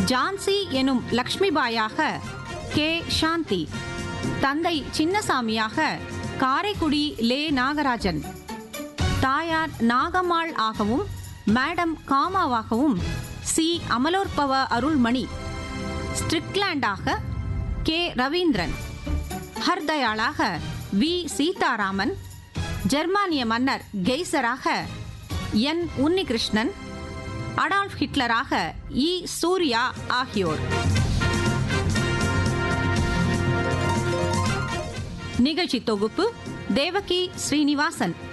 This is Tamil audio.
ஜான்சி எனும் லக்ஷ்மிபாயாக கே சாந்தி தந்தை சின்னசாமியாக காரைக்குடி லே நாகராஜன் தாயார் நாகம்மாள் ஆகவும் மேடம் காமாவாகவும் சி அமலோற்பவ அருள்மணி ஸ்ட்ரிக்லாண்டாக கே ரவீந்திரன் ஹர்தயாளாக வி சீதாராமன் ஜெர்மானிய மன்னர் கெய்சராக என் உன்னிகிருஷ்ணன் அடால்ஃப் ஹிட்லராக இ சூர்யா ஆகியோர் நிகழ்ச்சி தொகுப்பு தேவகி ஸ்ரீனிவாசன்